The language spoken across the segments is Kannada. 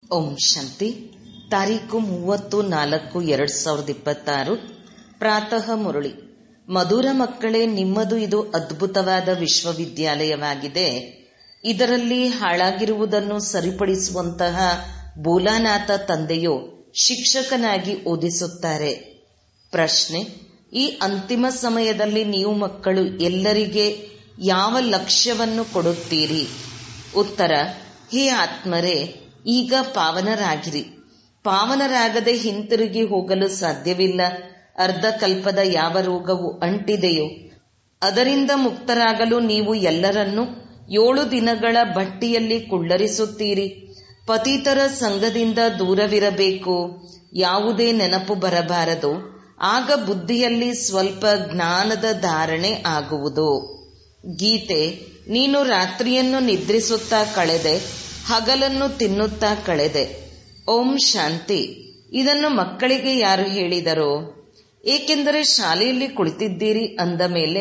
ಓಂ ಶಾಂತಿ ತಾರೀಕು ಮೂವತ್ತು ನಾಲ್ಕು ಎರಡ್ ಸಾವಿರದ ಇಪ್ಪತ್ತಾರು ಪ್ರಾತಃ ಮುರಳಿ ಮಧುರ ಮಕ್ಕಳೇ ನಿಮ್ಮದು ಇದು ಅದ್ಭುತವಾದ ವಿಶ್ವವಿದ್ಯಾಲಯವಾಗಿದೆ ಇದರಲ್ಲಿ ಹಾಳಾಗಿರುವುದನ್ನು ಸರಿಪಡಿಸುವಂತಹ ಬೋಲಾನಾಥ ತಂದೆಯು ಶಿಕ್ಷಕನಾಗಿ ಓದಿಸುತ್ತಾರೆ ಪ್ರಶ್ನೆ ಈ ಅಂತಿಮ ಸಮಯದಲ್ಲಿ ನೀವು ಮಕ್ಕಳು ಎಲ್ಲರಿಗೆ ಯಾವ ಲಕ್ಷ್ಯವನ್ನು ಕೊಡುತ್ತೀರಿ ಉತ್ತರ ಹೇ ಆತ್ಮರೇ ಈಗ ಪಾವನರಾಗಿರಿ ಪಾವನರಾಗದೆ ಹಿಂತಿರುಗಿ ಹೋಗಲು ಸಾಧ್ಯವಿಲ್ಲ ಅರ್ಧ ಕಲ್ಪದ ಯಾವ ರೋಗವು ಅಂಟಿದೆಯೋ ಅದರಿಂದ ಮುಕ್ತರಾಗಲು ನೀವು ಎಲ್ಲರನ್ನೂ ಏಳು ದಿನಗಳ ಬಟ್ಟಿಯಲ್ಲಿ ಕುಳ್ಳರಿಸುತ್ತೀರಿ ಪತಿತರ ಸಂಘದಿಂದ ದೂರವಿರಬೇಕು ಯಾವುದೇ ನೆನಪು ಬರಬಾರದು ಆಗ ಬುದ್ಧಿಯಲ್ಲಿ ಸ್ವಲ್ಪ ಜ್ಞಾನದ ಧಾರಣೆ ಆಗುವುದು ಗೀತೆ ನೀನು ರಾತ್ರಿಯನ್ನು ನಿದ್ರಿಸುತ್ತಾ ಕಳೆದೆ ಹಗಲನ್ನು ತಿನ್ನುತ್ತಾ ಕಳೆದೆ ಓಂ ಶಾಂತಿ ಇದನ್ನು ಮಕ್ಕಳಿಗೆ ಯಾರು ಹೇಳಿದರೋ ಏಕೆಂದರೆ ಶಾಲೆಯಲ್ಲಿ ಕುಳಿತಿದ್ದೀರಿ ಅಂದ ಮೇಲೆ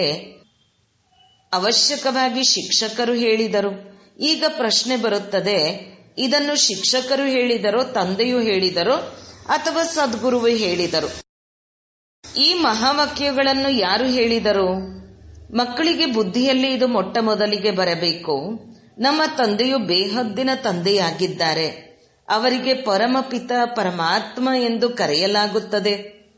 ಅವಶ್ಯಕವಾಗಿ ಶಿಕ್ಷಕರು ಹೇಳಿದರು ಈಗ ಪ್ರಶ್ನೆ ಬರುತ್ತದೆ ಇದನ್ನು ಶಿಕ್ಷಕರು ಹೇಳಿದರೋ ತಂದೆಯು ಹೇಳಿದರೋ ಅಥವಾ ಸದ್ಗುರುವು ಹೇಳಿದರು ಈ ಮಹಾವಾಕ್ಯಗಳನ್ನು ಯಾರು ಹೇಳಿದರು ಮಕ್ಕಳಿಗೆ ಬುದ್ಧಿಯಲ್ಲಿ ಇದು ಮೊಟ್ಟ ಮೊದಲಿಗೆ ಬರಬೇಕು ನಮ್ಮ ತಂದೆಯು ಬೇಹದ್ದಿನ ತಂದೆಯಾಗಿದ್ದಾರೆ ಅವರಿಗೆ ಪರಮಪಿತ ಪರಮಾತ್ಮ ಎಂದು ಕರೆಯಲಾಗುತ್ತದೆ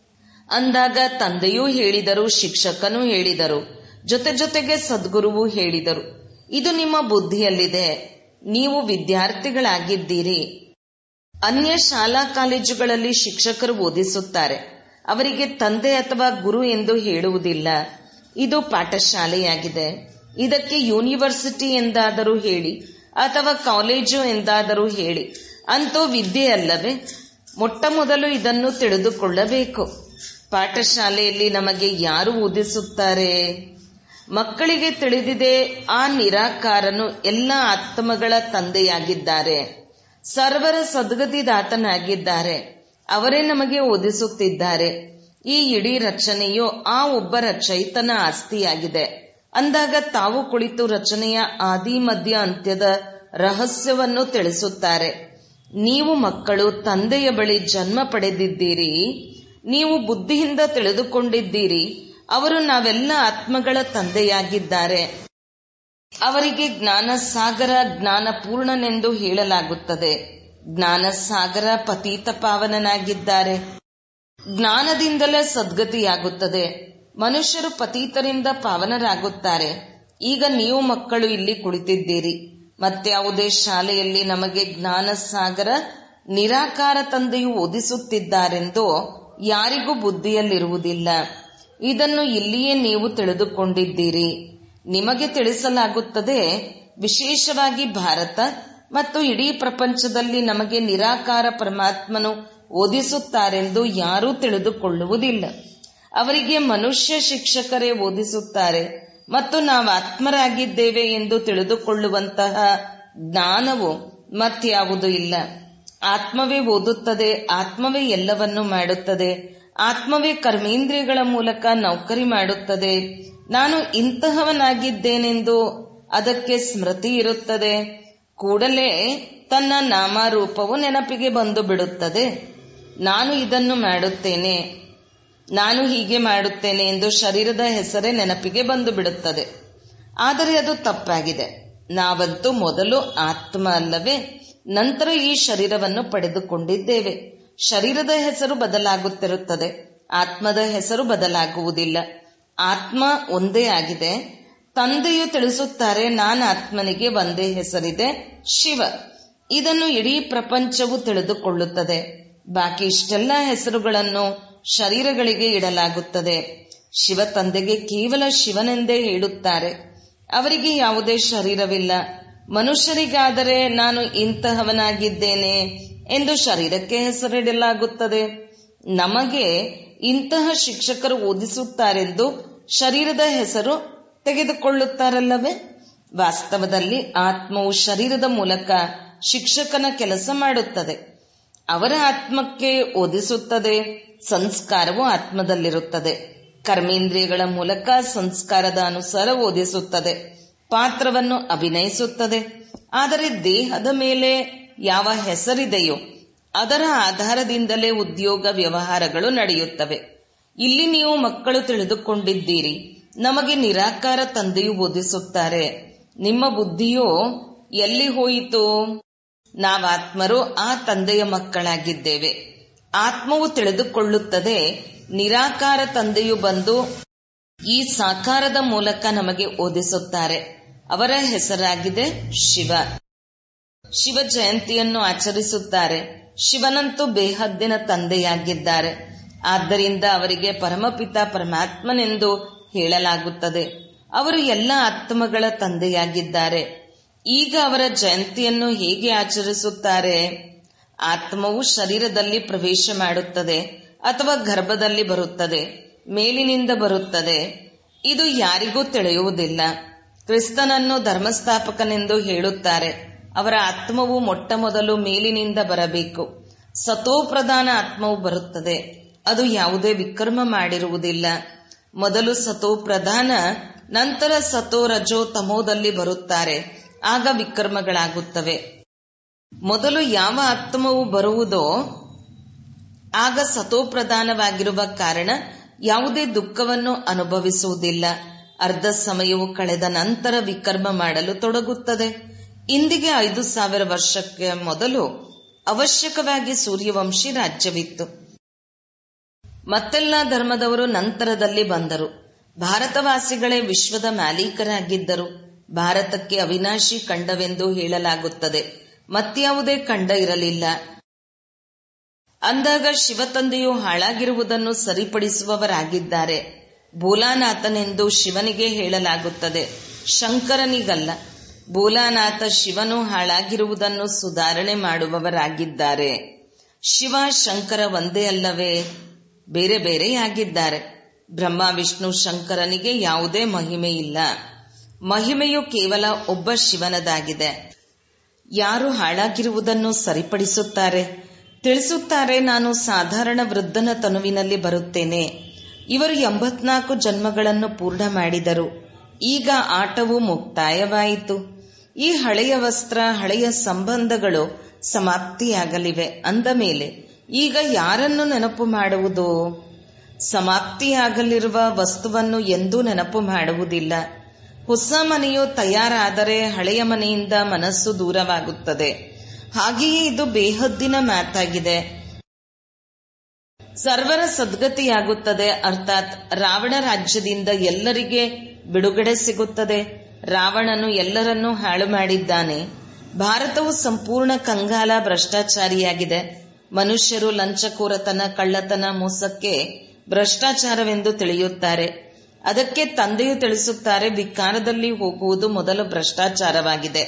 ಅಂದಾಗ ತಂದೆಯೂ ಹೇಳಿದರು ಶಿಕ್ಷಕನೂ ಹೇಳಿದರು ಜೊತೆ ಜೊತೆಗೆ ಸದ್ಗುರುವು ಹೇಳಿದರು ಇದು ನಿಮ್ಮ ಬುದ್ಧಿಯಲ್ಲಿದೆ ನೀವು ವಿದ್ಯಾರ್ಥಿಗಳಾಗಿದ್ದೀರಿ ಅನ್ಯ ಶಾಲಾ ಕಾಲೇಜುಗಳಲ್ಲಿ ಶಿಕ್ಷಕರು ಓದಿಸುತ್ತಾರೆ ಅವರಿಗೆ ತಂದೆ ಅಥವಾ ಗುರು ಎಂದು ಹೇಳುವುದಿಲ್ಲ ಇದು ಪಾಠಶಾಲೆಯಾಗಿದೆ ಇದಕ್ಕೆ ಯೂನಿವರ್ಸಿಟಿ ಎಂದಾದರೂ ಹೇಳಿ ಅಥವಾ ಕಾಲೇಜು ಎಂದಾದರೂ ಹೇಳಿ ಅಂತೂ ವಿದ್ಯೆ ಅಲ್ಲವೇ ಮೊಟ್ಟ ಮೊದಲು ಇದನ್ನು ತಿಳಿದುಕೊಳ್ಳಬೇಕು ಪಾಠಶಾಲೆಯಲ್ಲಿ ನಮಗೆ ಯಾರು ಓದಿಸುತ್ತಾರೆ ಮಕ್ಕಳಿಗೆ ತಿಳಿದಿದೆ ಆ ನಿರಾಕಾರನು ಎಲ್ಲ ಆತ್ಮಗಳ ತಂದೆಯಾಗಿದ್ದಾರೆ ಸರ್ವರ ಸದ್ಗತಿದಾತನಾಗಿದ್ದಾರೆ ಅವರೇ ನಮಗೆ ಓದಿಸುತ್ತಿದ್ದಾರೆ ಈ ಇಡೀ ರಚನೆಯು ಆ ಒಬ್ಬ ರಚಯಿತನ ಆಸ್ತಿಯಾಗಿದೆ ಅಂದಾಗ ತಾವು ಕುಳಿತು ರಚನೆಯ ಆದಿ ಮಧ್ಯ ಅಂತ್ಯದ ರಹಸ್ಯವನ್ನು ತಿಳಿಸುತ್ತಾರೆ ನೀವು ಮಕ್ಕಳು ತಂದೆಯ ಬಳಿ ಜನ್ಮ ಪಡೆದಿದ್ದೀರಿ ನೀವು ಬುದ್ಧಿಯಿಂದ ತಿಳಿದುಕೊಂಡಿದ್ದೀರಿ ಅವರು ನಾವೆಲ್ಲ ಆತ್ಮಗಳ ತಂದೆಯಾಗಿದ್ದಾರೆ ಅವರಿಗೆ ಜ್ಞಾನ ಸಾಗರ ಜ್ಞಾನ ಪೂರ್ಣನೆಂದು ಹೇಳಲಾಗುತ್ತದೆ ಜ್ಞಾನ ಸಾಗರ ಪತೀತ ಪಾವನನಾಗಿದ್ದಾರೆ ಜ್ಞಾನದಿಂದಲೇ ಸದ್ಗತಿಯಾಗುತ್ತದೆ ಮನುಷ್ಯರು ಪತೀತರಿಂದ ಪಾವನರಾಗುತ್ತಾರೆ ಈಗ ನೀವು ಮಕ್ಕಳು ಇಲ್ಲಿ ಕುಳಿತಿದ್ದೀರಿ ಮತ್ಯಾವುದೇ ಶಾಲೆಯಲ್ಲಿ ನಮಗೆ ಜ್ಞಾನ ಸಾಗರ ನಿರಾಕಾರ ತಂದೆಯು ಓದಿಸುತ್ತಿದ್ದಾರೆಂದು ಯಾರಿಗೂ ಬುದ್ಧಿಯಲ್ಲಿರುವುದಿಲ್ಲ ಇದನ್ನು ಇಲ್ಲಿಯೇ ನೀವು ತಿಳಿದುಕೊಂಡಿದ್ದೀರಿ ನಿಮಗೆ ತಿಳಿಸಲಾಗುತ್ತದೆ ವಿಶೇಷವಾಗಿ ಭಾರತ ಮತ್ತು ಇಡೀ ಪ್ರಪಂಚದಲ್ಲಿ ನಮಗೆ ನಿರಾಕಾರ ಪರಮಾತ್ಮನು ಓದಿಸುತ್ತಾರೆಂದು ಯಾರೂ ತಿಳಿದುಕೊಳ್ಳುವುದಿಲ್ಲ ಅವರಿಗೆ ಮನುಷ್ಯ ಶಿಕ್ಷಕರೇ ಓದಿಸುತ್ತಾರೆ ಮತ್ತು ನಾವು ಆತ್ಮರಾಗಿದ್ದೇವೆ ಎಂದು ತಿಳಿದುಕೊಳ್ಳುವಂತಹ ಜ್ಞಾನವು ಮತ್ಯಾವುದೂ ಇಲ್ಲ ಆತ್ಮವೇ ಓದುತ್ತದೆ ಆತ್ಮವೇ ಎಲ್ಲವನ್ನೂ ಮಾಡುತ್ತದೆ ಆತ್ಮವೇ ಕರ್ಮೇಂದ್ರಿಯಗಳ ಮೂಲಕ ನೌಕರಿ ಮಾಡುತ್ತದೆ ನಾನು ಇಂತಹವನಾಗಿದ್ದೇನೆಂದು ಅದಕ್ಕೆ ಸ್ಮೃತಿ ಇರುತ್ತದೆ ಕೂಡಲೇ ತನ್ನ ನಾಮರೂಪವು ನೆನಪಿಗೆ ಬಂದು ಬಿಡುತ್ತದೆ ನಾನು ಇದನ್ನು ಮಾಡುತ್ತೇನೆ ನಾನು ಹೀಗೆ ಮಾಡುತ್ತೇನೆ ಎಂದು ಶರೀರದ ಹೆಸರೇ ನೆನಪಿಗೆ ಬಂದು ಬಿಡುತ್ತದೆ ಆದರೆ ಅದು ತಪ್ಪಾಗಿದೆ ನಾವಂತೂ ಮೊದಲು ಆತ್ಮ ಅಲ್ಲವೇ ನಂತರ ಈ ಶರೀರವನ್ನು ಪಡೆದುಕೊಂಡಿದ್ದೇವೆ ಶರೀರದ ಹೆಸರು ಬದಲಾಗುತ್ತಿರುತ್ತದೆ ಆತ್ಮದ ಹೆಸರು ಬದಲಾಗುವುದಿಲ್ಲ ಆತ್ಮ ಒಂದೇ ಆಗಿದೆ ತಂದೆಯು ತಿಳಿಸುತ್ತಾರೆ ನಾನು ಆತ್ಮನಿಗೆ ಒಂದೇ ಹೆಸರಿದೆ ಶಿವ ಇದನ್ನು ಇಡೀ ಪ್ರಪಂಚವು ತಿಳಿದುಕೊಳ್ಳುತ್ತದೆ ಬಾಕಿ ಇಷ್ಟೆಲ್ಲ ಹೆಸರುಗಳನ್ನು ಶರೀರಗಳಿಗೆ ಇಡಲಾಗುತ್ತದೆ ಶಿವ ತಂದೆಗೆ ಕೇವಲ ಶಿವನೆಂದೇ ಹೇಳುತ್ತಾರೆ ಅವರಿಗೆ ಯಾವುದೇ ಶರೀರವಿಲ್ಲ ಮನುಷ್ಯರಿಗಾದರೆ ನಾನು ಇಂತಹವನಾಗಿದ್ದೇನೆ ಎಂದು ಶರೀರಕ್ಕೆ ಹೆಸರಿಡಲಾಗುತ್ತದೆ ನಮಗೆ ಇಂತಹ ಶಿಕ್ಷಕರು ಓದಿಸುತ್ತಾರೆಂದು ಶರೀರದ ಹೆಸರು ತೆಗೆದುಕೊಳ್ಳುತ್ತಾರಲ್ಲವೇ ವಾಸ್ತವದಲ್ಲಿ ಆತ್ಮವು ಶರೀರದ ಮೂಲಕ ಶಿಕ್ಷಕನ ಕೆಲಸ ಮಾಡುತ್ತದೆ ಅವರ ಆತ್ಮಕ್ಕೆ ಓದಿಸುತ್ತದೆ ಸಂಸ್ಕಾರವು ಆತ್ಮದಲ್ಲಿರುತ್ತದೆ ಕರ್ಮೇಂದ್ರಿಯಗಳ ಮೂಲಕ ಸಂಸ್ಕಾರದ ಅನುಸಾರ ಓದಿಸುತ್ತದೆ ಪಾತ್ರವನ್ನು ಅಭಿನಯಿಸುತ್ತದೆ ಆದರೆ ದೇಹದ ಮೇಲೆ ಯಾವ ಹೆಸರಿದೆಯೋ ಅದರ ಆಧಾರದಿಂದಲೇ ಉದ್ಯೋಗ ವ್ಯವಹಾರಗಳು ನಡೆಯುತ್ತವೆ ಇಲ್ಲಿ ನೀವು ಮಕ್ಕಳು ತಿಳಿದುಕೊಂಡಿದ್ದೀರಿ ನಮಗೆ ನಿರಾಕಾರ ತಂದೆಯು ಬೋಧಿಸುತ್ತಾರೆ ನಿಮ್ಮ ಬುದ್ಧಿಯು ಎಲ್ಲಿ ಹೋಯಿತು ನಾವಾತ್ಮರು ಆ ತಂದೆಯ ಮಕ್ಕಳಾಗಿದ್ದೇವೆ ಆತ್ಮವು ತಿಳಿದುಕೊಳ್ಳುತ್ತದೆ ನಿರಾಕಾರ ತಂದೆಯು ಬಂದು ಈ ಸಾಕಾರದ ಮೂಲಕ ನಮಗೆ ಓದಿಸುತ್ತಾರೆ ಅವರ ಹೆಸರಾಗಿದೆ ಶಿವ ಶಿವ ಜಯಂತಿಯನ್ನು ಆಚರಿಸುತ್ತಾರೆ ಶಿವನಂತೂ ಬೇಹದ್ದಿನ ತಂದೆಯಾಗಿದ್ದಾರೆ ಆದ್ದರಿಂದ ಅವರಿಗೆ ಪರಮಪಿತ ಪರಮಾತ್ಮನೆಂದು ಹೇಳಲಾಗುತ್ತದೆ ಅವರು ಎಲ್ಲ ಆತ್ಮಗಳ ತಂದೆಯಾಗಿದ್ದಾರೆ ಈಗ ಅವರ ಜಯಂತಿಯನ್ನು ಹೇಗೆ ಆಚರಿಸುತ್ತಾರೆ ಆತ್ಮವು ಶರೀರದಲ್ಲಿ ಪ್ರವೇಶ ಮಾಡುತ್ತದೆ ಅಥವಾ ಗರ್ಭದಲ್ಲಿ ಬರುತ್ತದೆ ಮೇಲಿನಿಂದ ಬರುತ್ತದೆ ಇದು ಯಾರಿಗೂ ತಿಳಿಯುವುದಿಲ್ಲ ಕ್ರಿಸ್ತನನ್ನು ಧರ್ಮಸ್ಥಾಪಕನೆಂದು ಹೇಳುತ್ತಾರೆ ಅವರ ಆತ್ಮವು ಮೊಟ್ಟ ಮೊದಲು ಮೇಲಿನಿಂದ ಬರಬೇಕು ಸತೋಪ್ರಧಾನ ಆತ್ಮವು ಬರುತ್ತದೆ ಅದು ಯಾವುದೇ ವಿಕರ್ಮ ಮಾಡಿರುವುದಿಲ್ಲ ಮೊದಲು ಸತೋ ಪ್ರಧಾನ ನಂತರ ಸತೋ ರಜೋ ತಮೋದಲ್ಲಿ ಬರುತ್ತಾರೆ ಆಗ ವಿಕರ್ಮಗಳಾಗುತ್ತವೆ ಮೊದಲು ಯಾವ ಆತ್ಮವು ಬರುವುದೋ ಆಗ ಸತೋಪ್ರಧಾನವಾಗಿರುವ ಕಾರಣ ಯಾವುದೇ ದುಃಖವನ್ನು ಅನುಭವಿಸುವುದಿಲ್ಲ ಅರ್ಧ ಸಮಯವು ಕಳೆದ ನಂತರ ವಿಕರ್ಮ ಮಾಡಲು ತೊಡಗುತ್ತದೆ ಇಂದಿಗೆ ಐದು ಸಾವಿರ ವರ್ಷಕ್ಕೆ ಮೊದಲು ಅವಶ್ಯಕವಾಗಿ ಸೂರ್ಯವಂಶಿ ರಾಜ್ಯವಿತ್ತು ಮತ್ತೆಲ್ಲ ಧರ್ಮದವರು ನಂತರದಲ್ಲಿ ಬಂದರು ಭಾರತವಾಸಿಗಳೇ ವಿಶ್ವದ ಮಾಲೀಕರಾಗಿದ್ದರು ಭಾರತಕ್ಕೆ ಅವಿನಾಶಿ ಖಂಡವೆಂದು ಹೇಳಲಾಗುತ್ತದೆ ಮತ್ಯಾವುದೇ ಖಂಡ ಇರಲಿಲ್ಲ ಅಂದಾಗ ಶಿವತಂದೆಯು ಹಾಳಾಗಿರುವುದನ್ನು ಸರಿಪಡಿಸುವವರಾಗಿದ್ದಾರೆ ಭೋಲಾನಾಥನೆಂದು ಶಿವನಿಗೆ ಹೇಳಲಾಗುತ್ತದೆ ಶಂಕರನಿಗಲ್ಲ ಭೋಲಾನಾಥ ಶಿವನು ಹಾಳಾಗಿರುವುದನ್ನು ಸುಧಾರಣೆ ಮಾಡುವವರಾಗಿದ್ದಾರೆ ಶಿವ ಶಂಕರ ಒಂದೇ ಅಲ್ಲವೇ ಬೇರೆ ಬೇರೆಯಾಗಿದ್ದಾರೆ ಬ್ರಹ್ಮ ವಿಷ್ಣು ಶಂಕರನಿಗೆ ಯಾವುದೇ ಮಹಿಮೆ ಇಲ್ಲ ಮಹಿಮೆಯು ಕೇವಲ ಒಬ್ಬ ಶಿವನದಾಗಿದೆ ಯಾರು ಹಾಳಾಗಿರುವುದನ್ನು ಸರಿಪಡಿಸುತ್ತಾರೆ ತಿಳಿಸುತ್ತಾರೆ ನಾನು ಸಾಧಾರಣ ವೃದ್ಧನ ತನುವಿನಲ್ಲಿ ಬರುತ್ತೇನೆ ಇವರು ಎಂಬತ್ನಾಲ್ಕು ಜನ್ಮಗಳನ್ನು ಪೂರ್ಣ ಮಾಡಿದರು ಈಗ ಆಟವು ಮುಕ್ತಾಯವಾಯಿತು ಈ ಹಳೆಯ ವಸ್ತ್ರ ಹಳೆಯ ಸಂಬಂಧಗಳು ಸಮಾಪ್ತಿಯಾಗಲಿವೆ ಅಂದ ಮೇಲೆ ಈಗ ಯಾರನ್ನು ನೆನಪು ಮಾಡುವುದು ಸಮಾಪ್ತಿಯಾಗಲಿರುವ ವಸ್ತುವನ್ನು ಎಂದೂ ನೆನಪು ಮಾಡುವುದಿಲ್ಲ ಹೊಸ ಮನೆಯು ತಯಾರಾದರೆ ಹಳೆಯ ಮನೆಯಿಂದ ಮನಸ್ಸು ದೂರವಾಗುತ್ತದೆ ಹಾಗೆಯೇ ಇದು ಬೇಹದ್ದಿನ ಮಾತಾಗಿದೆ ಸರ್ವರ ಸದ್ಗತಿಯಾಗುತ್ತದೆ ಅರ್ಥಾತ್ ರಾವಣ ರಾಜ್ಯದಿಂದ ಎಲ್ಲರಿಗೆ ಬಿಡುಗಡೆ ಸಿಗುತ್ತದೆ ರಾವಣನು ಎಲ್ಲರನ್ನೂ ಹಾಳು ಮಾಡಿದ್ದಾನೆ ಭಾರತವು ಸಂಪೂರ್ಣ ಕಂಗಾಲ ಭ್ರಷ್ಟಾಚಾರಿಯಾಗಿದೆ ಮನುಷ್ಯರು ಲಂಚಕೋರತನ ಕಳ್ಳತನ ಮೋಸಕ್ಕೆ ಭ್ರಷ್ಟಾಚಾರವೆಂದು ತಿಳಿಯುತ್ತಾರೆ ಅದಕ್ಕೆ ತಂದೆಯು ತಿಳಿಸುತ್ತಾರೆ ವಿಕಾರದಲ್ಲಿ ಹೋಗುವುದು ಮೊದಲು ಭ್ರಷ್ಟಾಚಾರವಾಗಿದೆ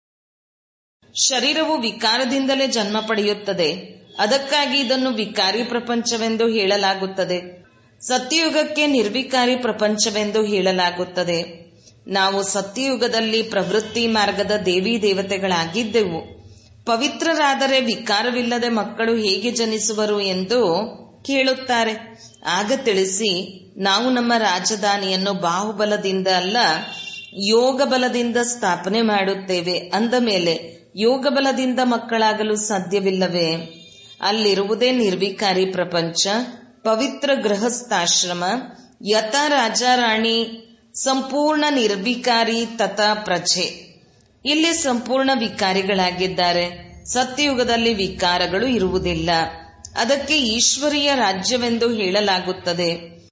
ಶರೀರವು ವಿಕಾರದಿಂದಲೇ ಜನ್ಮ ಪಡೆಯುತ್ತದೆ ಅದಕ್ಕಾಗಿ ಇದನ್ನು ವಿಕಾರಿ ಪ್ರಪಂಚವೆಂದು ಹೇಳಲಾಗುತ್ತದೆ ಸತ್ಯಯುಗಕ್ಕೆ ನಿರ್ವಿಕಾರಿ ಪ್ರಪಂಚವೆಂದು ಹೇಳಲಾಗುತ್ತದೆ ನಾವು ಸತ್ಯಯುಗದಲ್ಲಿ ಪ್ರವೃತ್ತಿ ಮಾರ್ಗದ ದೇವಿ ದೇವತೆಗಳಾಗಿದ್ದೆವು ಪವಿತ್ರರಾದರೆ ವಿಕಾರವಿಲ್ಲದೆ ಮಕ್ಕಳು ಹೇಗೆ ಜನಿಸುವರು ಎಂದು ಕೇಳುತ್ತಾರೆ ಆಗ ತಿಳಿಸಿ ನಾವು ನಮ್ಮ ರಾಜಧಾನಿಯನ್ನು ಬಾಹುಬಲದಿಂದ ಅಲ್ಲ ಯೋಗ ಬಲದಿಂದ ಸ್ಥಾಪನೆ ಮಾಡುತ್ತೇವೆ ಅಂದ ಮೇಲೆ ಯೋಗ ಬಲದಿಂದ ಮಕ್ಕಳಾಗಲು ಸಾಧ್ಯವಿಲ್ಲವೇ ಅಲ್ಲಿರುವುದೇ ನಿರ್ವಿಕಾರಿ ಪ್ರಪಂಚ ಪವಿತ್ರ ಗೃಹಸ್ಥಾಶ್ರಮ ಯಥ ರಾಜಾರಾಣಿ ಸಂಪೂರ್ಣ ನಿರ್ವಿಕಾರಿ ತಥಾ ಪ್ರಜೆ ಇಲ್ಲಿ ಸಂಪೂರ್ಣ ವಿಕಾರಿಗಳಾಗಿದ್ದಾರೆ ಸತ್ಯಯುಗದಲ್ಲಿ ವಿಕಾರಗಳು ಇರುವುದಿಲ್ಲ ಅದಕ್ಕೆ ಈಶ್ವರೀಯ ರಾಜ್ಯವೆಂದು ಹೇಳಲಾಗುತ್ತದೆ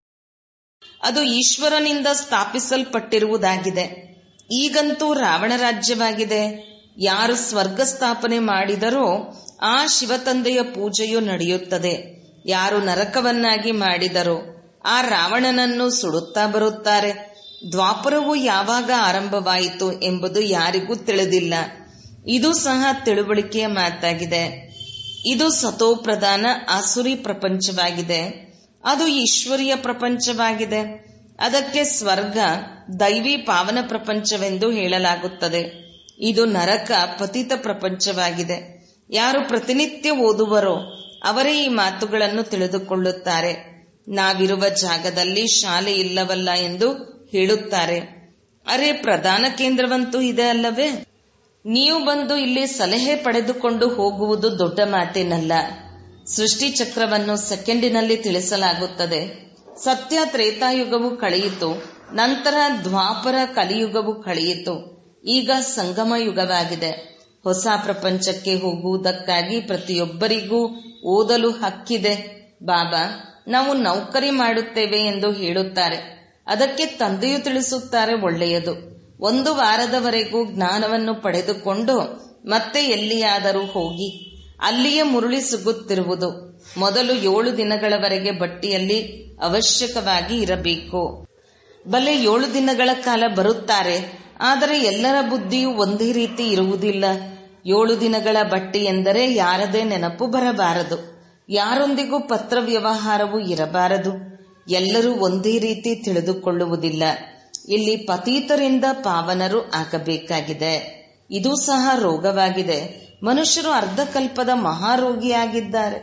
ಅದು ಈಶ್ವರನಿಂದ ಸ್ಥಾಪಿಸಲ್ಪಟ್ಟಿರುವುದಾಗಿದೆ ಈಗಂತೂ ರಾವಣ ರಾಜ್ಯವಾಗಿದೆ ಯಾರು ಸ್ವರ್ಗ ಸ್ಥಾಪನೆ ಮಾಡಿದರೋ ಆ ಶಿವತಂದೆಯ ಪೂಜೆಯು ನಡೆಯುತ್ತದೆ ಯಾರು ನರಕವನ್ನಾಗಿ ಮಾಡಿದರೋ ಆ ರಾವಣನನ್ನು ಸುಡುತ್ತಾ ಬರುತ್ತಾರೆ ದ್ವಾಪರವು ಯಾವಾಗ ಆರಂಭವಾಯಿತು ಎಂಬುದು ಯಾರಿಗೂ ತಿಳಿದಿಲ್ಲ ಇದು ಸಹ ತಿಳುವಳಿಕೆಯ ಮಾತಾಗಿದೆ ಇದು ಸತೋಪ್ರಧಾನ ಆಸುರಿ ಪ್ರಪಂಚವಾಗಿದೆ ಅದು ಈಶ್ವರೀಯ ಪ್ರಪಂಚವಾಗಿದೆ ಅದಕ್ಕೆ ಸ್ವರ್ಗ ದೈವಿ ಪಾವನ ಪ್ರಪಂಚವೆಂದು ಹೇಳಲಾಗುತ್ತದೆ ಇದು ನರಕ ಪತಿತ ಪ್ರಪಂಚವಾಗಿದೆ ಯಾರು ಪ್ರತಿನಿತ್ಯ ಓದುವರೋ ಅವರೇ ಈ ಮಾತುಗಳನ್ನು ತಿಳಿದುಕೊಳ್ಳುತ್ತಾರೆ ನಾವಿರುವ ಜಾಗದಲ್ಲಿ ಶಾಲೆ ಇಲ್ಲವಲ್ಲ ಎಂದು ಹೇಳುತ್ತಾರೆ ಅರೆ ಪ್ರಧಾನ ಕೇಂದ್ರವಂತೂ ಇದೆ ಅಲ್ಲವೇ ನೀವು ಬಂದು ಇಲ್ಲಿ ಸಲಹೆ ಪಡೆದುಕೊಂಡು ಹೋಗುವುದು ದೊಡ್ಡ ಮಾತೇನಲ್ಲ ಸೃಷ್ಟಿ ಚಕ್ರವನ್ನು ಸೆಕೆಂಡಿನಲ್ಲಿ ತಿಳಿಸಲಾಗುತ್ತದೆ ಸತ್ಯ ತ್ರೇತಾಯುಗವು ಕಳೆಯಿತು ನಂತರ ದ್ವಾಪರ ಕಲಿಯುಗವು ಕಳೆಯಿತು ಈಗ ಸಂಗಮ ಯುಗವಾಗಿದೆ ಹೊಸ ಪ್ರಪಂಚಕ್ಕೆ ಹೋಗುವುದಕ್ಕಾಗಿ ಪ್ರತಿಯೊಬ್ಬರಿಗೂ ಓದಲು ಹಕ್ಕಿದೆ ಬಾಬಾ ನಾವು ನೌಕರಿ ಮಾಡುತ್ತೇವೆ ಎಂದು ಹೇಳುತ್ತಾರೆ ಅದಕ್ಕೆ ತಂದೆಯು ತಿಳಿಸುತ್ತಾರೆ ಒಳ್ಳೆಯದು ಒಂದು ವಾರದವರೆಗೂ ಜ್ಞಾನವನ್ನು ಪಡೆದುಕೊಂಡು ಮತ್ತೆ ಎಲ್ಲಿಯಾದರೂ ಹೋಗಿ ಅಲ್ಲಿಯೇ ಮುರುಳಿ ಸಿಗುತ್ತಿರುವುದು ಮೊದಲು ಏಳು ದಿನಗಳವರೆಗೆ ಬಟ್ಟಿಯಲ್ಲಿ ಅವಶ್ಯಕವಾಗಿ ಇರಬೇಕು ಬಲೆ ಏಳು ದಿನಗಳ ಕಾಲ ಬರುತ್ತಾರೆ ಆದರೆ ಎಲ್ಲರ ಬುದ್ಧಿಯು ಒಂದೇ ರೀತಿ ಇರುವುದಿಲ್ಲ ಏಳು ದಿನಗಳ ಬಟ್ಟಿ ಎಂದರೆ ಯಾರದೇ ನೆನಪು ಬರಬಾರದು ಯಾರೊಂದಿಗೂ ಪತ್ರ ವ್ಯವಹಾರವೂ ಇರಬಾರದು ಎಲ್ಲರೂ ಒಂದೇ ರೀತಿ ತಿಳಿದುಕೊಳ್ಳುವುದಿಲ್ಲ ಇಲ್ಲಿ ಪತೀತರಿಂದ ಪಾವನರು ಆಗಬೇಕಾಗಿದೆ ಇದು ಸಹ ರೋಗವಾಗಿದೆ ಮನುಷ್ಯರು ಅರ್ಧಕಲ್ಪದ ಮಹಾರೋಗಿಯಾಗಿದ್ದಾರೆ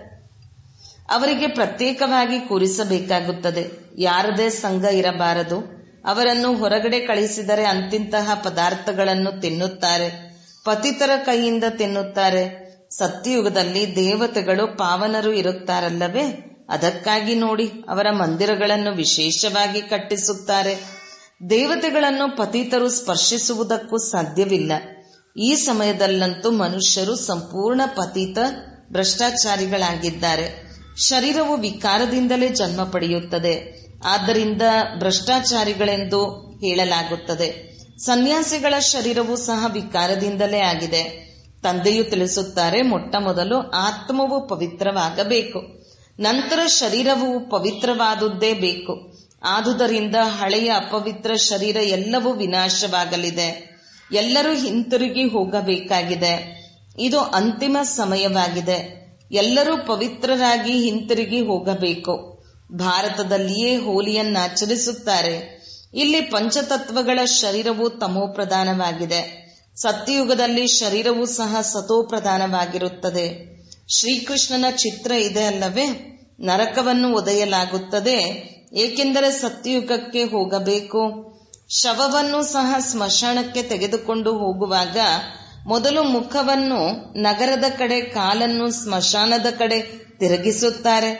ಅವರಿಗೆ ಪ್ರತ್ಯೇಕವಾಗಿ ಕೂರಿಸಬೇಕಾಗುತ್ತದೆ ಯಾರದೇ ಸಂಘ ಇರಬಾರದು ಅವರನ್ನು ಹೊರಗಡೆ ಕಳಿಸಿದರೆ ಅಂತಿಂತಹ ಪದಾರ್ಥಗಳನ್ನು ತಿನ್ನುತ್ತಾರೆ ಪತಿತರ ಕೈಯಿಂದ ತಿನ್ನುತ್ತಾರೆ ಸತ್ಯಯುಗದಲ್ಲಿ ದೇವತೆಗಳು ಪಾವನರು ಇರುತ್ತಾರಲ್ಲವೇ ಅದಕ್ಕಾಗಿ ನೋಡಿ ಅವರ ಮಂದಿರಗಳನ್ನು ವಿಶೇಷವಾಗಿ ಕಟ್ಟಿಸುತ್ತಾರೆ ದೇವತೆಗಳನ್ನು ಪತಿತರು ಸ್ಪರ್ಶಿಸುವುದಕ್ಕೂ ಸಾಧ್ಯವಿಲ್ಲ ಈ ಸಮಯದಲ್ಲಂತೂ ಮನುಷ್ಯರು ಸಂಪೂರ್ಣ ಪತಿತ ಭ್ರಷ್ಟಾಚಾರಿಗಳಾಗಿದ್ದಾರೆ ಶರೀರವು ವಿಕಾರದಿಂದಲೇ ಜನ್ಮ ಪಡೆಯುತ್ತದೆ ಆದ್ದರಿಂದ ಭ್ರಷ್ಟಾಚಾರಿಗಳೆಂದು ಹೇಳಲಾಗುತ್ತದೆ ಸನ್ಯಾಸಿಗಳ ಶರೀರವು ಸಹ ವಿಕಾರದಿಂದಲೇ ಆಗಿದೆ ತಂದೆಯು ತಿಳಿಸುತ್ತಾರೆ ಮೊಟ್ಟ ಮೊದಲು ಆತ್ಮವು ಪವಿತ್ರವಾಗಬೇಕು ನಂತರ ಶರೀರವು ಪವಿತ್ರವಾದುದೇ ಬೇಕು ಆದುದರಿಂದ ಹಳೆಯ ಅಪವಿತ್ರ ಶರೀರ ಎಲ್ಲವೂ ವಿನಾಶವಾಗಲಿದೆ ಎಲ್ಲರೂ ಹಿಂತಿರುಗಿ ಹೋಗಬೇಕಾಗಿದೆ ಇದು ಅಂತಿಮ ಸಮಯವಾಗಿದೆ ಎಲ್ಲರೂ ಪವಿತ್ರರಾಗಿ ಹಿಂತಿರುಗಿ ಹೋಗಬೇಕು ಭಾರತದಲ್ಲಿಯೇ ಹೋಲಿಯನ್ನಾಚರಿಸುತ್ತಾರೆ ಇಲ್ಲಿ ಪಂಚತತ್ವಗಳ ಶರೀರವು ತಮೋ ಪ್ರಧಾನವಾಗಿದೆ ಸತ್ಯಯುಗದಲ್ಲಿ ಶರೀರವೂ ಸಹ ಸತೋ ಪ್ರಧಾನವಾಗಿರುತ್ತದೆ ಶ್ರೀಕೃಷ್ಣನ ಚಿತ್ರ ಇದೆ ಅಲ್ಲವೇ ನರಕವನ್ನು ಒದೆಯಲಾಗುತ್ತದೆ ಏಕೆಂದರೆ ಸತ್ಯಯುಗಕ್ಕೆ ಹೋಗಬೇಕು ಶವವನ್ನು ಸಹ ಸ್ಮಶಾನಕ್ಕೆ ತೆಗೆದುಕೊಂಡು ಹೋಗುವಾಗ ಮೊದಲು ಮುಖವನ್ನು ನಗರದ ಕಡೆ ಕಾಲನ್ನು ಸ್ಮಶಾನದ ಕಡೆ ತಿರುಗಿಸುತ್ತಾರೆ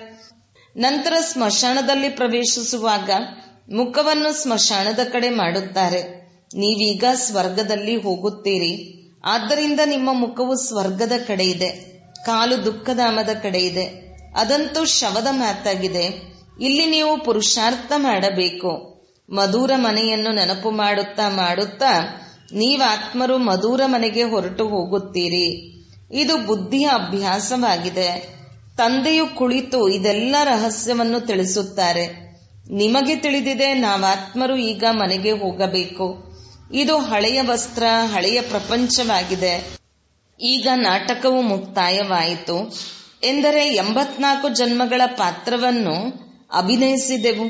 ನಂತರ ಸ್ಮಶಾನದಲ್ಲಿ ಪ್ರವೇಶಿಸುವಾಗ ಮುಖವನ್ನು ಸ್ಮಶಾನದ ಕಡೆ ಮಾಡುತ್ತಾರೆ ನೀವೀಗ ಸ್ವರ್ಗದಲ್ಲಿ ಹೋಗುತ್ತೀರಿ ಆದ್ದರಿಂದ ನಿಮ್ಮ ಮುಖವು ಸ್ವರ್ಗದ ಕಡೆ ಇದೆ ಕಾಲು ದುಃಖಧಾಮದ ಕಡೆ ಇದೆ ಅದಂತೂ ಶವದ ಮಾತಾಗಿದೆ ಇಲ್ಲಿ ನೀವು ಪುರುಷಾರ್ಥ ಮಾಡಬೇಕು ಮಧುರ ಮನೆಯನ್ನು ನೆನಪು ಮಾಡುತ್ತಾ ಮಾಡುತ್ತಾ ನೀವಾತ್ಮರು ಮಧುರ ಮನೆಗೆ ಹೊರಟು ಹೋಗುತ್ತೀರಿ ಇದು ಬುದ್ಧಿಯ ಅಭ್ಯಾಸವಾಗಿದೆ ತಂದೆಯು ಕುಳಿತು ಇದೆಲ್ಲ ರಹಸ್ಯವನ್ನು ತಿಳಿಸುತ್ತಾರೆ ನಿಮಗೆ ತಿಳಿದಿದೆ ನಾವಾತ್ಮರು ಈಗ ಮನೆಗೆ ಹೋಗಬೇಕು ಇದು ಹಳೆಯ ವಸ್ತ್ರ ಹಳೆಯ ಪ್ರಪಂಚವಾಗಿದೆ ಈಗ ನಾಟಕವು ಮುಕ್ತಾಯವಾಯಿತು ಎಂದರೆ ಎಂಬತ್ನಾಲ್ಕು ಜನ್ಮಗಳ ಪಾತ್ರವನ್ನು ಅಭಿನಯಿಸಿದೆವು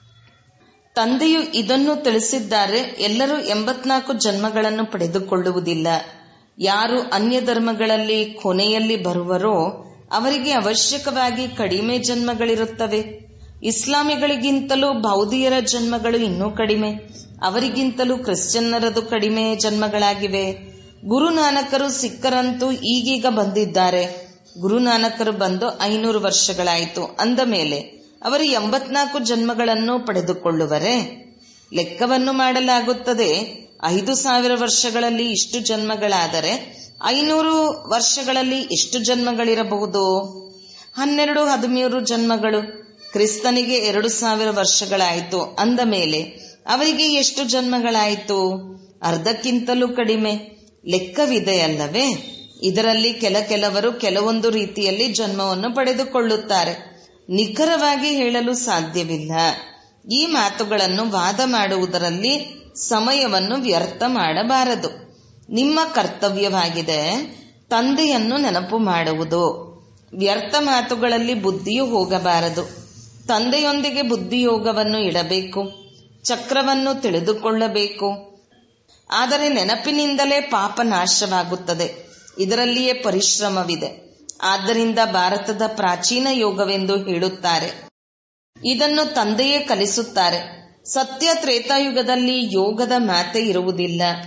ತಂದೆಯು ಇದನ್ನು ತಿಳಿಸಿದ್ದಾರೆ ಎಲ್ಲರೂ ಎಂಬತ್ನಾಲ್ಕು ಜನ್ಮಗಳನ್ನು ಪಡೆದುಕೊಳ್ಳುವುದಿಲ್ಲ ಯಾರು ಅನ್ಯ ಧರ್ಮಗಳಲ್ಲಿ ಕೊನೆಯಲ್ಲಿ ಬರುವರೋ ಅವರಿಗೆ ಅವಶ್ಯಕವಾಗಿ ಕಡಿಮೆ ಜನ್ಮಗಳಿರುತ್ತವೆ ಇಸ್ಲಾಮಿಗಳಿಗಿಂತಲೂ ಬೌದ್ಧಿಯರ ಜನ್ಮಗಳು ಇನ್ನೂ ಕಡಿಮೆ ಅವರಿಗಿಂತಲೂ ಕ್ರಿಶ್ಚಿಯನ್ನರದು ಕಡಿಮೆ ಜನ್ಮಗಳಾಗಿವೆ ಗುರುನಾನಕರು ಸಿಕ್ಕರಂತೂ ಈಗೀಗ ಬಂದಿದ್ದಾರೆ ಗುರುನಾನಕರು ಬಂದು ಐನೂರು ವರ್ಷಗಳಾಯಿತು ಅಂದ ಮೇಲೆ ಅವರು ಎಂಬತ್ನಾಲ್ಕು ಜನ್ಮಗಳನ್ನು ಪಡೆದುಕೊಳ್ಳುವರೆ ಲೆಕ್ಕವನ್ನು ಮಾಡಲಾಗುತ್ತದೆ ಐದು ಸಾವಿರ ವರ್ಷಗಳಲ್ಲಿ ಇಷ್ಟು ಜನ್ಮಗಳಾದರೆ ಐನೂರು ವರ್ಷಗಳಲ್ಲಿ ಎಷ್ಟು ಜನ್ಮಗಳಿರಬಹುದು ಹನ್ನೆರಡು ಹದಿಮೂರು ಜನ್ಮಗಳು ಕ್ರಿಸ್ತನಿಗೆ ಎರಡು ಸಾವಿರ ವರ್ಷಗಳಾಯಿತು ಅಂದ ಮೇಲೆ ಅವರಿಗೆ ಎಷ್ಟು ಜನ್ಮಗಳಾಯಿತು ಅರ್ಧಕ್ಕಿಂತಲೂ ಕಡಿಮೆ ಲೆಕ್ಕವಿದೆ ಅಲ್ಲವೇ ಇದರಲ್ಲಿ ಕೆಲ ಕೆಲವರು ಕೆಲವೊಂದು ರೀತಿಯಲ್ಲಿ ಜನ್ಮವನ್ನು ಪಡೆದುಕೊಳ್ಳುತ್ತಾರೆ ನಿಖರವಾಗಿ ಹೇಳಲು ಸಾಧ್ಯವಿಲ್ಲ ಈ ಮಾತುಗಳನ್ನು ವಾದ ಮಾಡುವುದರಲ್ಲಿ ಸಮಯವನ್ನು ವ್ಯರ್ಥ ಮಾಡಬಾರದು ನಿಮ್ಮ ಕರ್ತವ್ಯವಾಗಿದೆ ತಂದೆಯನ್ನು ನೆನಪು ಮಾಡುವುದು ವ್ಯರ್ಥ ಮಾತುಗಳಲ್ಲಿ ಬುದ್ಧಿಯು ಹೋಗಬಾರದು ತಂದೆಯೊಂದಿಗೆ ಬುದ್ಧಿಯೋಗವನ್ನು ಇಡಬೇಕು ಚಕ್ರವನ್ನು ತಿಳಿದುಕೊಳ್ಳಬೇಕು ಆದರೆ ನೆನಪಿನಿಂದಲೇ ಪಾಪ ನಾಶವಾಗುತ್ತದೆ ಇದರಲ್ಲಿಯೇ ಪರಿಶ್ರಮವಿದೆ ಆದ್ದರಿಂದ ಭಾರತದ ಪ್ರಾಚೀನ ಯೋಗವೆಂದು ಹೇಳುತ್ತಾರೆ ಇದನ್ನು ತಂದೆಯೇ ಕಲಿಸುತ್ತಾರೆ ಸತ್ಯ ತ್ರೇತಾಯುಗದಲ್ಲಿ ಯೋಗದ ಮಾತೆ ಇರುವುದಿಲ್ಲ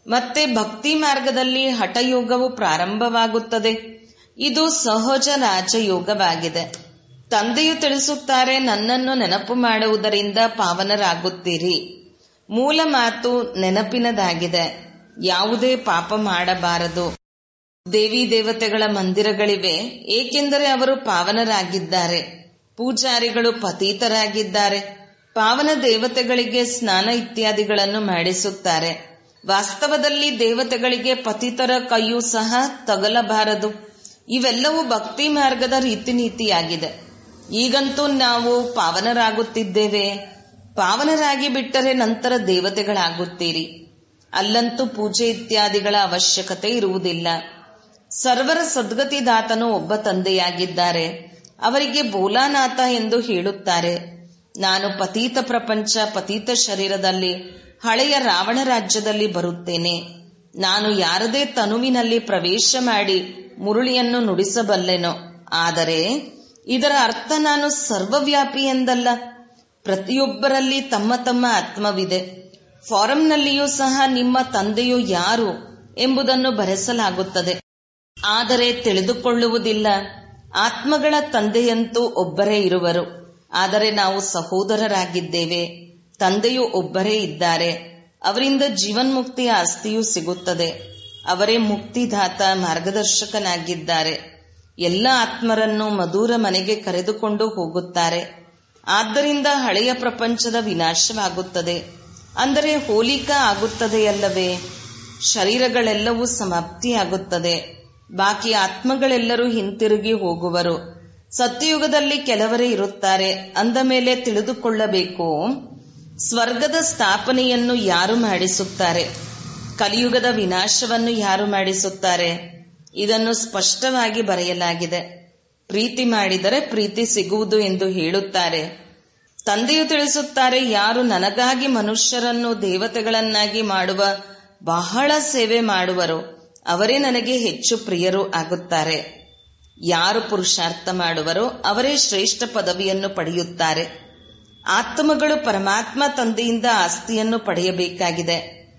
ಮತ್ತೆ ಭಕ್ತಿ ಮಾರ್ಗದಲ್ಲಿ ಹಠಯೋಗವು ಪ್ರಾರಂಭವಾಗುತ್ತದೆ ಇದು ಸಹಜ ರಾಜಯೋಗವಾಗಿದೆ ತಂದೆಯು ತಿಳಿಸುತ್ತಾರೆ ನನ್ನನ್ನು ನೆನಪು ಮಾಡುವುದರಿಂದ ಪಾವನರಾಗುತ್ತೀರಿ ಮೂಲ ಮಾತು ನೆನಪಿನದಾಗಿದೆ ಯಾವುದೇ ಪಾಪ ಮಾಡಬಾರದು ದೇವಿ ದೇವತೆಗಳ ಮಂದಿರಗಳಿವೆ ಏಕೆಂದರೆ ಅವರು ಪಾವನರಾಗಿದ್ದಾರೆ ಪೂಜಾರಿಗಳು ಪತೀತರಾಗಿದ್ದಾರೆ ಪಾವನ ದೇವತೆಗಳಿಗೆ ಸ್ನಾನ ಇತ್ಯಾದಿಗಳನ್ನು ಮಾಡಿಸುತ್ತಾರೆ ವಾಸ್ತವದಲ್ಲಿ ದೇವತೆಗಳಿಗೆ ಪತಿತರ ಕೈಯೂ ಸಹ ತಗಲಬಾರದು ಇವೆಲ್ಲವೂ ಭಕ್ತಿ ಮಾರ್ಗದ ರೀತಿ ನೀತಿಯಾಗಿದೆ ಈಗಂತೂ ನಾವು ಪಾವನರಾಗುತ್ತಿದ್ದೇವೆ ಪಾವನರಾಗಿ ಬಿಟ್ಟರೆ ನಂತರ ದೇವತೆಗಳಾಗುತ್ತೀರಿ ಅಲ್ಲಂತೂ ಪೂಜೆ ಇತ್ಯಾದಿಗಳ ಅವಶ್ಯಕತೆ ಇರುವುದಿಲ್ಲ ಸರ್ವರ ಸದ್ಗತಿದಾತನು ಒಬ್ಬ ತಂದೆಯಾಗಿದ್ದಾರೆ ಅವರಿಗೆ ಬೋಲಾನಾಥ ಎಂದು ಹೇಳುತ್ತಾರೆ ನಾನು ಪತೀತ ಪ್ರಪಂಚ ಪತೀತ ಶರೀರದಲ್ಲಿ ಹಳೆಯ ರಾವಣ ರಾಜ್ಯದಲ್ಲಿ ಬರುತ್ತೇನೆ ನಾನು ಯಾರದೇ ತನುವಿನಲ್ಲಿ ಪ್ರವೇಶ ಮಾಡಿ ಮುರುಳಿಯನ್ನು ನುಡಿಸಬಲ್ಲೆನೋ ಆದರೆ ಇದರ ಅರ್ಥ ನಾನು ಸರ್ವವ್ಯಾಪಿ ಎಂದಲ್ಲ ಪ್ರತಿಯೊಬ್ಬರಲ್ಲಿ ತಮ್ಮ ತಮ್ಮ ಆತ್ಮವಿದೆ ಫಾರಂನಲ್ಲಿಯೂ ಸಹ ನಿಮ್ಮ ತಂದೆಯು ಯಾರು ಎಂಬುದನ್ನು ಬರೆಸಲಾಗುತ್ತದೆ ಆದರೆ ತಿಳಿದುಕೊಳ್ಳುವುದಿಲ್ಲ ಆತ್ಮಗಳ ತಂದೆಯಂತೂ ಒಬ್ಬರೇ ಇರುವರು ಆದರೆ ನಾವು ಸಹೋದರರಾಗಿದ್ದೇವೆ ತಂದೆಯು ಒಬ್ಬರೇ ಇದ್ದಾರೆ ಅವರಿಂದ ಜೀವನ್ಮುಕ್ತಿಯ ಆಸ್ತಿಯೂ ಸಿಗುತ್ತದೆ ಅವರೇ ಮುಕ್ತಿದಾತ ಮಾರ್ಗದರ್ಶಕನಾಗಿದ್ದಾರೆ ಎಲ್ಲ ಆತ್ಮರನ್ನು ಮಧುರ ಮನೆಗೆ ಕರೆದುಕೊಂಡು ಹೋಗುತ್ತಾರೆ ಆದ್ದರಿಂದ ಹಳೆಯ ಪ್ರಪಂಚದ ವಿನಾಶವಾಗುತ್ತದೆ ಅಂದರೆ ಹೋಲಿಕಾ ಆಗುತ್ತದೆಯಲ್ಲವೇ ಶರೀರಗಳೆಲ್ಲವೂ ಸಮಾಪ್ತಿಯಾಗುತ್ತದೆ ಬಾಕಿ ಆತ್ಮಗಳೆಲ್ಲರೂ ಹಿಂತಿರುಗಿ ಹೋಗುವರು ಸತ್ಯಯುಗದಲ್ಲಿ ಕೆಲವರೇ ಇರುತ್ತಾರೆ ಅಂದ ಮೇಲೆ ತಿಳಿದುಕೊಳ್ಳಬೇಕು ಸ್ವರ್ಗದ ಸ್ಥಾಪನೆಯನ್ನು ಯಾರು ಮಾಡಿಸುತ್ತಾರೆ ಕಲಿಯುಗದ ವಿನಾಶವನ್ನು ಯಾರು ಮಾಡಿಸುತ್ತಾರೆ ಇದನ್ನು ಸ್ಪಷ್ಟವಾಗಿ ಬರೆಯಲಾಗಿದೆ ಪ್ರೀತಿ ಮಾಡಿದರೆ ಪ್ರೀತಿ ಸಿಗುವುದು ಎಂದು ಹೇಳುತ್ತಾರೆ ತಂದೆಯು ತಿಳಿಸುತ್ತಾರೆ ಯಾರು ನನಗಾಗಿ ಮನುಷ್ಯರನ್ನು ದೇವತೆಗಳನ್ನಾಗಿ ಮಾಡುವ ಬಹಳ ಸೇವೆ ಮಾಡುವರೋ ಅವರೇ ನನಗೆ ಹೆಚ್ಚು ಪ್ರಿಯರು ಆಗುತ್ತಾರೆ ಯಾರು ಪುರುಷಾರ್ಥ ಮಾಡುವರೋ ಅವರೇ ಶ್ರೇಷ್ಠ ಪದವಿಯನ್ನು ಪಡೆಯುತ್ತಾರೆ ಆತ್ಮಗಳು ಪರಮಾತ್ಮ ತಂದೆಯಿಂದ ಆಸ್ತಿಯನ್ನು ಪಡೆಯಬೇಕಾಗಿದೆ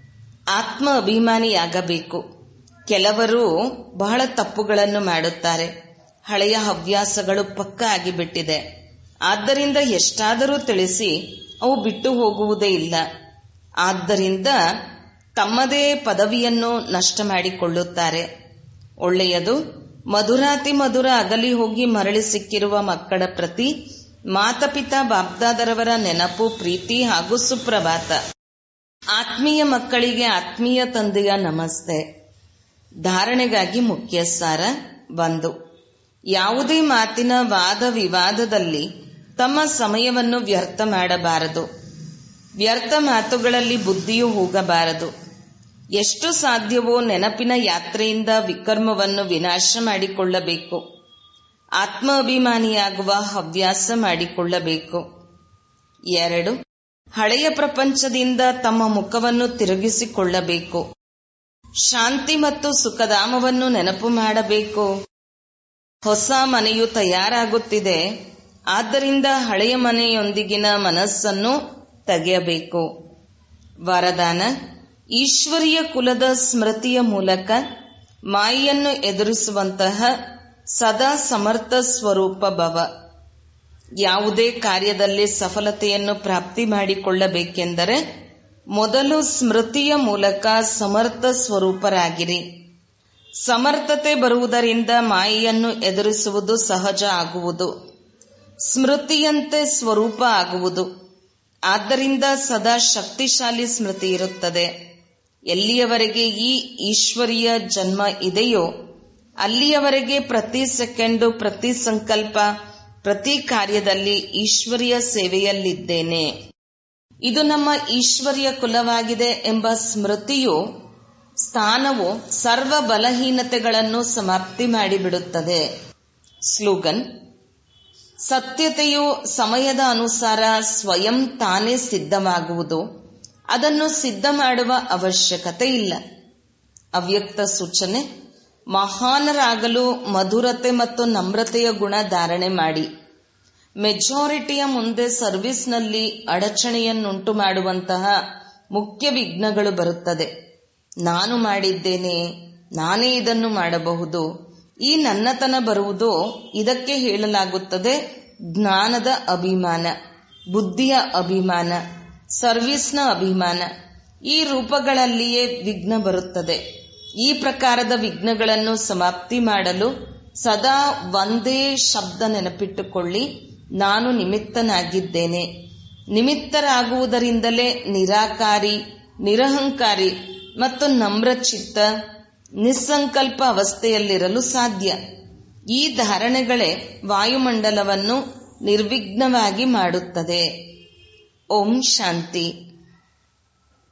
ಆತ್ಮ ಅಭಿಮಾನಿಯಾಗಬೇಕು ಕೆಲವರು ಬಹಳ ತಪ್ಪುಗಳನ್ನು ಮಾಡುತ್ತಾರೆ ಹಳೆಯ ಹವ್ಯಾಸಗಳು ಪಕ್ಕ ಆಗಿಬಿಟ್ಟಿದೆ ಆದ್ದರಿಂದ ಎಷ್ಟಾದರೂ ತಿಳಿಸಿ ಅವು ಬಿಟ್ಟು ಹೋಗುವುದೇ ಇಲ್ಲ ಆದ್ದರಿಂದ ತಮ್ಮದೇ ಪದವಿಯನ್ನು ನಷ್ಟ ಮಾಡಿಕೊಳ್ಳುತ್ತಾರೆ ಒಳ್ಳೆಯದು ಮಧುರಾತಿ ಮಧುರ ಅಗಲಿ ಹೋಗಿ ಮರಳಿ ಸಿಕ್ಕಿರುವ ಮಕ್ಕಳ ಪ್ರತಿ ಮಾತಪಿತಾ ಬಾಬ್ದಾದರವರ ನೆನಪು ಪ್ರೀತಿ ಹಾಗೂ ಸುಪ್ರಭಾತ ಆತ್ಮೀಯ ಮಕ್ಕಳಿಗೆ ಆತ್ಮೀಯ ತಂದೆಯ ನಮಸ್ತೆ ಧಾರಣೆಗಾಗಿ ಮುಖ್ಯ ಸಾರ ಒಂದು ಯಾವುದೇ ಮಾತಿನ ವಾದ ವಿವಾದದಲ್ಲಿ ತಮ್ಮ ಸಮಯವನ್ನು ವ್ಯರ್ಥ ಮಾಡಬಾರದು ವ್ಯರ್ಥ ಮಾತುಗಳಲ್ಲಿ ಬುದ್ಧಿಯೂ ಹೋಗಬಾರದು ಎಷ್ಟು ಸಾಧ್ಯವೋ ನೆನಪಿನ ಯಾತ್ರೆಯಿಂದ ವಿಕರ್ಮವನ್ನು ವಿನಾಶ ಮಾಡಿಕೊಳ್ಳಬೇಕು ಆತ್ಮ ಅಭಿಮಾನಿಯಾಗುವ ಹವ್ಯಾಸ ಮಾಡಿಕೊಳ್ಳಬೇಕು ಎರಡು ಹಳೆಯ ಪ್ರಪಂಚದಿಂದ ತಮ್ಮ ಮುಖವನ್ನು ತಿರುಗಿಸಿಕೊಳ್ಳಬೇಕು ಶಾಂತಿ ಮತ್ತು ಸುಖಧಾಮವನ್ನು ನೆನಪು ಮಾಡಬೇಕು ಹೊಸ ಮನೆಯು ತಯಾರಾಗುತ್ತಿದೆ ಆದ್ದರಿಂದ ಹಳೆಯ ಮನೆಯೊಂದಿಗಿನ ಮನಸ್ಸನ್ನು ತೆಗೆಯಬೇಕು ವರದಾನ ಈಶ್ವರೀಯ ಕುಲದ ಸ್ಮೃತಿಯ ಮೂಲಕ ಮಾಯಿಯನ್ನು ಎದುರಿಸುವಂತಹ ಸದಾ ಸಮರ್ಥ ಸ್ವರೂಪ ಭವ ಯಾವುದೇ ಕಾರ್ಯದಲ್ಲಿ ಸಫಲತೆಯನ್ನು ಪ್ರಾಪ್ತಿ ಮಾಡಿಕೊಳ್ಳಬೇಕೆಂದರೆ ಮೊದಲು ಸ್ಮೃತಿಯ ಮೂಲಕ ಸಮರ್ಥ ಸ್ವರೂಪರಾಗಿರಿ ಸಮರ್ಥತೆ ಬರುವುದರಿಂದ ಮಾಯೆಯನ್ನು ಎದುರಿಸುವುದು ಸಹಜ ಆಗುವುದು ಸ್ಮೃತಿಯಂತೆ ಸ್ವರೂಪ ಆಗುವುದು ಆದ್ದರಿಂದ ಸದಾ ಶಕ್ತಿಶಾಲಿ ಸ್ಮೃತಿ ಇರುತ್ತದೆ ಎಲ್ಲಿಯವರೆಗೆ ಈ ಈಶ್ವರೀಯ ಜನ್ಮ ಇದೆಯೋ ಅಲ್ಲಿಯವರೆಗೆ ಪ್ರತಿ ಸೆಕೆಂಡು ಪ್ರತಿ ಸಂಕಲ್ಪ ಪ್ರತಿ ಕಾರ್ಯದಲ್ಲಿ ಈಶ್ವರಿಯ ಸೇವೆಯಲ್ಲಿದ್ದೇನೆ ಇದು ನಮ್ಮ ಈಶ್ವರ್ಯ ಕುಲವಾಗಿದೆ ಎಂಬ ಸ್ಮೃತಿಯು ಸ್ಥಾನವು ಸರ್ವ ಬಲಹೀನತೆಗಳನ್ನು ಸಮಾಪ್ತಿ ಮಾಡಿಬಿಡುತ್ತದೆ ಸ್ಲೂಗನ್ ಸತ್ಯತೆಯು ಸಮಯದ ಅನುಸಾರ ಸ್ವಯಂ ತಾನೇ ಸಿದ್ಧವಾಗುವುದು ಅದನ್ನು ಸಿದ್ಧ ಮಾಡುವ ಅವಶ್ಯಕತೆ ಇಲ್ಲ ಅವ್ಯಕ್ತ ಸೂಚನೆ ಮಹಾನರಾಗಲು ಮಧುರತೆ ಮತ್ತು ನಮ್ರತೆಯ ಗುಣ ಧಾರಣೆ ಮಾಡಿ ಮೆಜಾರಿಟಿಯ ಮುಂದೆ ಸರ್ವಿಸ್ನಲ್ಲಿ ಅಡಚಣೆಯನ್ನುಂಟು ಮಾಡುವಂತಹ ಮುಖ್ಯ ವಿಘ್ನಗಳು ಬರುತ್ತದೆ ನಾನು ಮಾಡಿದ್ದೇನೆ ನಾನೇ ಇದನ್ನು ಮಾಡಬಹುದು ಈ ನನ್ನತನ ಬರುವುದೋ ಇದಕ್ಕೆ ಹೇಳಲಾಗುತ್ತದೆ ಜ್ಞಾನದ ಅಭಿಮಾನ ಬುದ್ಧಿಯ ಅಭಿಮಾನ ಸರ್ವಿಸ್ನ ಅಭಿಮಾನ ಈ ರೂಪಗಳಲ್ಲಿಯೇ ವಿಘ್ನ ಬರುತ್ತದೆ ಈ ಪ್ರಕಾರದ ವಿಘ್ನಗಳನ್ನು ಸಮಾಪ್ತಿ ಮಾಡಲು ಸದಾ ಒಂದೇ ಶಬ್ದ ನೆನಪಿಟ್ಟುಕೊಳ್ಳಿ ನಾನು ನಿಮಿತ್ತನಾಗಿದ್ದೇನೆ ನಿಮಿತ್ತರಾಗುವುದರಿಂದಲೇ ನಿರಾಕಾರಿ ನಿರಹಂಕಾರಿ ಮತ್ತು ನಮ್ರಚಿತ್ತ ನಿಸ್ಸಂಕಲ್ಪ ಅವಸ್ಥೆಯಲ್ಲಿರಲು ಸಾಧ್ಯ ಈ ಧಾರಣೆಗಳೇ ವಾಯುಮಂಡಲವನ್ನು ನಿರ್ವಿಘ್ನವಾಗಿ ಮಾಡುತ್ತದೆ ಓಂ ಶಾಂತಿ